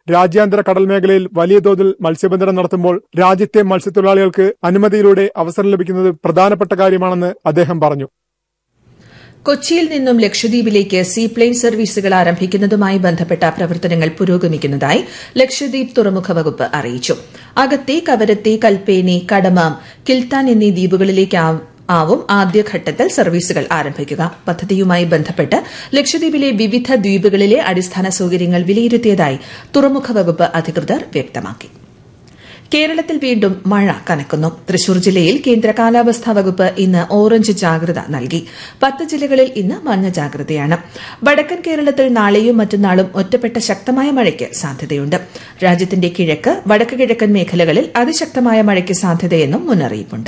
രാജ്യാന്തര കടൽ മേഖലയിൽ വലിയ തോതിൽ മത്സ്യബന്ധനം നടത്തുമ്പോൾ രാജ്യത്തെ മത്സ്യത്തൊഴിലാളികൾക്ക് അനുമതിയിലൂടെ അവസരം ലഭിക്കുന്നത് പ്രധാനപ്പെട്ട കാര്യമാണെന്ന് അദ്ദേഹം പറഞ്ഞു കൊച്ചിയിൽ നിന്നും ലക്ഷദ്വീപിലേക്ക് സീപ്ലെയിൻ സർവീസുകൾ ആരംഭിക്കുന്നതുമായി ബന്ധപ്പെട്ട പ്രവർത്തനങ്ങൾ പുരോഗമിക്കുന്നതായി ലക്ഷദ്വീപ് തുറമുഖ വകുപ്പ് അറിയിച്ചു അഗത്തി കവരത്തി കൽപ്പേനി കടമാം കിൽത്താൻ എന്നീ ദ്വീപുകളിലേക്ക് ആവും ആദ്യഘട്ടത്തിൽ സർവീസുകൾ ആരംഭിക്കുക പദ്ധതിയുമായി ബന്ധപ്പെട്ട് ലക്ഷദ്വീപിലെ വിവിധ ദ്വീപുകളിലെ അടിസ്ഥാന സൌകര്യങ്ങൾ വിലയിരുത്തിയതായി തുറമുഖ വകുപ്പ് അധികൃതർ വ്യക്തമാക്കി കേരളത്തിൽ വീണ്ടും മഴ കനക്കുന്നു തൃശൂർ ജില്ലയിൽ കേന്ദ്ര കാലാവസ്ഥാ വകുപ്പ് ഇന്ന് ഓറഞ്ച് ജാഗ്രത നൽകി പത്ത് ജില്ലകളിൽ ഇന്ന് മഞ്ഞ ജാഗ്രതയാണ് വടക്കൻ കേരളത്തിൽ നാളെയും മറ്റന്നാളും ഒറ്റപ്പെട്ട ശക്തമായ മഴയ്ക്ക് സാധ്യതയുണ്ട് രാജ്യത്തിന്റെ കിഴക്ക് വടക്ക് കിഴക്കൻ മേഖലകളിൽ അതിശക്തമായ മഴയ്ക്ക് സാധ്യതയെന്നും മുന്നറിയിപ്പുണ്ട്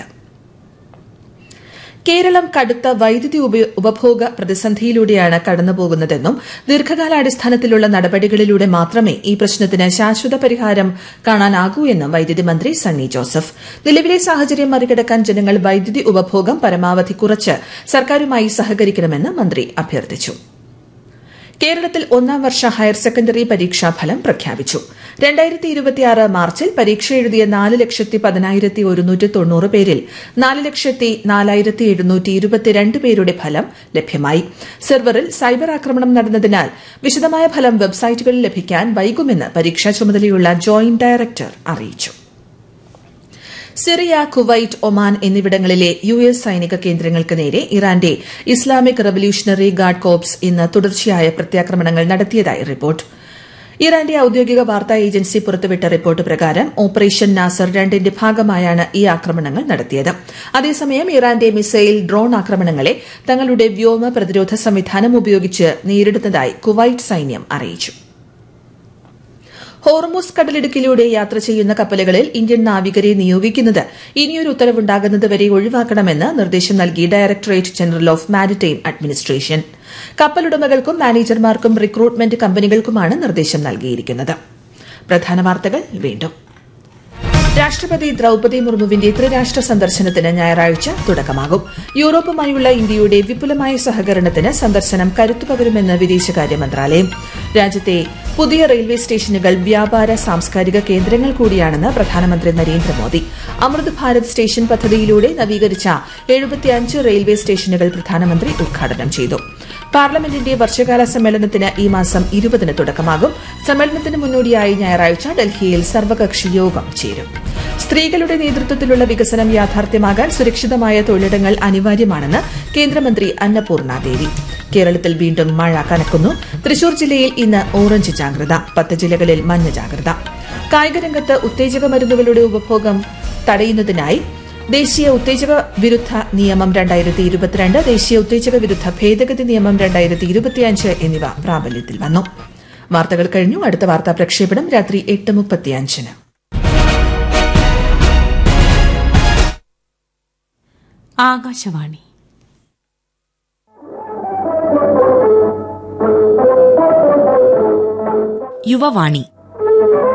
കേരളം കടുത്ത വൈദ്യുതി ഉപഭോഗ പ്രതിസന്ധിയിലൂടെയാണ് കടന്നുപോകുന്നതെന്നും ദീർഘകാലാടിസ്ഥാനത്തിലുള്ള നടപടികളിലൂടെ മാത്രമേ ഈ പ്രശ്നത്തിന് ശാശ്വത പരിഹാരം കാണാനാകൂ എന്നും വൈദ്യുതി മന്ത്രി സണ്ണി ജോസഫ് നിലവിലെ സാഹചര്യം മറികടക്കാൻ ജനങ്ങൾ വൈദ്യുതി ഉപഭോഗം പരമാവധി കുറച്ച് സർക്കാരുമായി സഹകരിക്കണമെന്ന് മന്ത്രി അഭ്യർത്ഥിച്ചു കേരളത്തിൽ ഒന്നാം വർഷ ഹയർ സെക്കൻഡറി പരീക്ഷാഫലം പ്രഖ്യാപിച്ചു രണ്ടായിരത്തി ഇരുപത്തിയാറ് മാർച്ചിൽ പരീക്ഷ എഴുതിയ നാല് ലക്ഷത്തി പതിനായിരത്തി ഒരുന്നൂറ്റി തൊണ്ണൂറ് പേരിൽ നാല് ലക്ഷത്തി നാലായിരത്തി എഴുന്നൂറ്റി ഇരുപത്തിരണ്ട് പേരുടെ ഫലം ലഭ്യമായി സെർവറിൽ സൈബർ ആക്രമണം നടന്നതിനാൽ വിശദമായ ഫലം വെബ്സൈറ്റുകളിൽ ലഭിക്കാൻ വൈകുമെന്ന് പരീക്ഷാ ചുമതലയുള്ള ജോയിന്റ് ഡയറക്ടർ അറിയിച്ചു സിറിയ കുവൈറ്റ് ഒമാൻ എന്നിവിടങ്ങളിലെ യു എസ് സൈനിക കേന്ദ്രങ്ങൾക്ക് നേരെ ഇറാന്റെ ഇസ്ലാമിക് റവല്യൂഷണറി ഗാർഡ് കോപ്സ് ഇന്ന് തുടർച്ചയായ പ്രത്യാക്രമണങ്ങൾ നടത്തിയതായി റിപ്പോർട്ട് ഇറാന്റെ ഔദ്യോഗിക വാർത്താ ഏജൻസി പുറത്തുവിട്ട റിപ്പോർട്ട് പ്രകാരം ഓപ്പറേഷൻ നാസർ രണ്ടിന്റെ ഭാഗമായാണ് ഈ ആക്രമണങ്ങൾ നടത്തിയത് അതേസമയം ഇറാന്റെ മിസൈൽ ഡ്രോൺ ആക്രമണങ്ങളെ തങ്ങളുടെ വ്യോമ പ്രതിരോധ സംവിധാനം ഉപയോഗിച്ച് നേരിടുന്നതായി കുവൈറ്റ് സൈന്യം അറിയിച്ചു ഹോർമൂസ് കടലിടുക്കിലൂടെ യാത്ര ചെയ്യുന്ന കപ്പലുകളിൽ ഇന്ത്യൻ നാവികരെ നിയോഗിക്കുന്നത് ഇനിയൊരു ഉത്തരവുണ്ടാകുന്നതുവരെ ഒഴിവാക്കണമെന്ന് നിർദ്ദേശം നൽകി directorate general of maritime administration കപ്പലുടമകൾക്കും മാനേജർമാർക്കും റിക്രൂട്ട്മെന്റ് കമ്പനികൾക്കുമാണ് നിർദ്ദേശം നൽകിയിരിക്കുന്നത് പ്രധാന വാർത്തകൾ വീണ്ടും രാഷ്ട്രപതി ദ്രൌപദി മുർമുവിന്റെ ത്രിരാഷ്ട്ര സന്ദർശനത്തിന് ഞായറാഴ്ച തുടക്കമാകും യൂറോപ്പുമായുള്ള ഇന്ത്യയുടെ വിപുലമായ സഹകരണത്തിന് സന്ദർശനം കരുത്തുപകരുമെന്ന് വിദേശകാര്യ മന്ത്രാലയം രാജ്യത്തെ പുതിയ റെയിൽവേ സ്റ്റേഷനുകൾ വ്യാപാര സാംസ്കാരിക കേന്ദ്രങ്ങൾ കൂടിയാണെന്ന് പ്രധാനമന്ത്രി നരേന്ദ്രമോദി അമൃത് ഭാരത് സ്റ്റേഷൻ പദ്ധതിയിലൂടെ നവീകരിച്ച എഴുപത്തിയഞ്ച് റെയിൽവേ സ്റ്റേഷനുകൾ പ്രധാനമന്ത്രി ഉദ്ഘാടനം ചെയ്തു പാർലമെന്റിന്റെ വർഷകാല സമ്മേളനത്തിന് ഈ മാസം ഇരുപതിന് തുടക്കമാകും സമ്മേളനത്തിന് മുന്നോടിയായി ഞായറാഴ്ച ഡൽഹിയിൽ സർവകക്ഷി യോഗം ചേരും സ്ത്രീകളുടെ നേതൃത്വത്തിലുള്ള വികസനം യാഥാർത്ഥ്യമാകാൻ സുരക്ഷിതമായ തൊഴിലിടങ്ങൾ അനിവാര്യമാണെന്ന് കേന്ദ്രമന്ത്രി അന്നപൂർണ ദേവി കേരളത്തിൽ വീണ്ടും മഴ കനക്കുന്നു തൃശൂർ ജില്ലയിൽ ഇന്ന് ഓറഞ്ച് ജാഗ്രത പത്ത് ജില്ലകളിൽ മഞ്ഞ ജാഗ്രത കായികരംഗത്ത് ഉത്തേജക മരുന്നുകളുടെ ഉപഭോഗം തടയുന്നതിനായി ദേശീയ ഉത്തേജക വിരുദ്ധ നിയമം രണ്ടായിരത്തി ഇരുപത്തിരണ്ട് ദേശീയ ഉത്തേജക വിരുദ്ധ ഭേദഗതി നിയമം രണ്ടായിരത്തി ഇരുപത്തിയഞ്ച് എന്നിവ പ്രാബല്യത്തിൽ വന്നു വാർത്തകൾ കഴിഞ്ഞു അടുത്ത വാർത്താ പ്രക്ഷേപണം രാത്രി എട്ട് മുപ്പത്തിയഞ്ചിന് ആകാശവാണി യുവവാണി